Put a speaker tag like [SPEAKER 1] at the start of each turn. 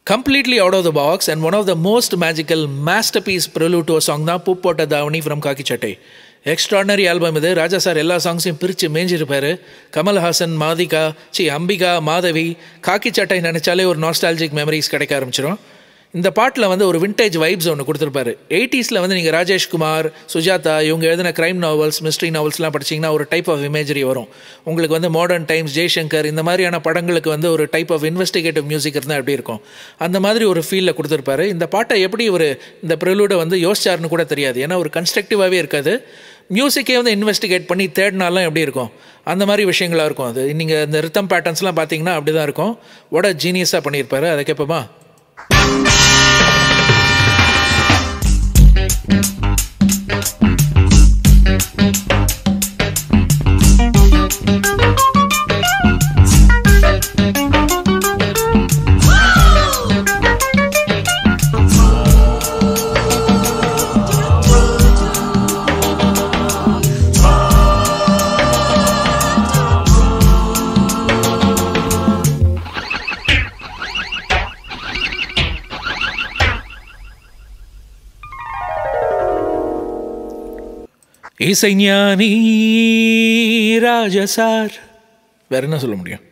[SPEAKER 1] completely out of the box and one of the most magical masterpiece prelude to song தான் பூப்போட்ட தாவணி from காக்கி சட்டை extraordinary album இது ராஜா sir எல்லா சாங்ஸையும் பிரித்து மேய்ஞ்சிருப்பார் கமல்ஹாசன் மாதிகா சி அம்பிகா மாதவி காக்கி சட்டை நினச்சாலே ஒரு நாஸ்டாலஜிக் மெமரிஸ் கிடைக்க ஆரம்பிச்சிடும் இந்த பாட்டில் வந்து ஒரு விண்டேஜ் வைப்ஸ் ஒன்று கொடுத்துருப்பாரு எயிட்டிஸில் வந்து நீங்கள் ராஜேஷ்குமார் சுஜாதா இவங்க எழுதின க்ரைம் நாவல்ஸ் மிஸ்ட்ரி நாவல்ஸ்லாம் படிச்சிங்கன்னா ஒரு டைப் ஆஃப் இமேஜரி வரும் உங்களுக்கு வந்து மாடர்ன் டைம்ஸ் ஜெய்சங்கர் இந்த மாதிரியான படங்களுக்கு வந்து ஒரு டைப் ஆஃப் இன்வெஸ்டிகேட்டிவ் மியூசிக் இருந்தால் எப்படி இருக்கும் அந்த மாதிரி ஒரு ஃபீலில் கொடுத்துருப்பாரு இந்த பாட்டை எப்படி ஒரு இந்த ப்ரிலூடை வந்து யோசிச்சாருன்னு கூட தெரியாது ஏன்னா ஒரு கன்ஸ்ட்ரக்டிவாகவே இருக்காது மியூசிக்கே வந்து இன்வெஸ்டிகேட் பண்ணி தேடினாலாம் எப்படி இருக்கும் அந்த மாதிரி விஷயங்களாக இருக்கும் அது நீங்கள் இந்த ரித்தம் பேட்டர்ன்ஸ்லாம் பார்த்தீங்கன்னா அப்படி தான் இருக்கும் உட ஜீனியஸாக பண்ணியிருப்பாரு அதை கேட்போமா இசைஞானி ராஜசார் வேற என்ன சொல்ல முடியும்